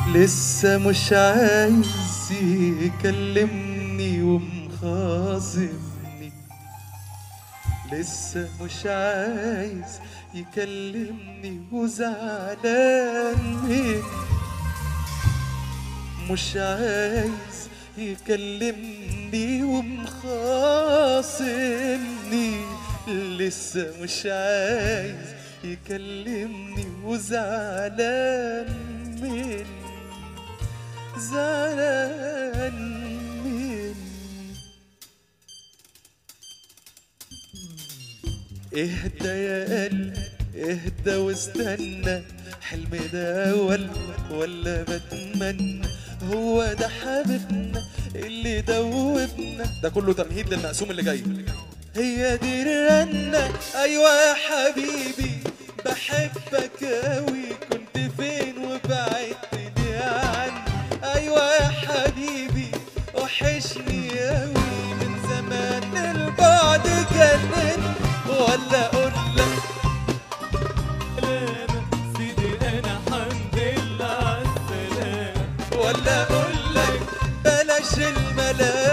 لسه مش عايز يكلمني ومخاصمني لسه مش عايز يكلمني وزعلان مني مش عايز يكلمني ومخاصمني لسه مش عايز يكلمني وزعلان مني زعلان مني اهدى يا قلبي اهدى واستنى حلم ده ولا ولا بتمنى هو ده حبيبنا اللي دوبنا ده كله تمهيد للمقسوم اللي جاي هي دي الرنة أيوة يا حبيبي بحبك أوي كنت فين وبعدتني عني أيوة يا حبيبي وحشني أوي من زمان البعد جنن ولا أقول لك سيدي انا حمد لله عالسلامة ولا أقول لك بلاش الملامة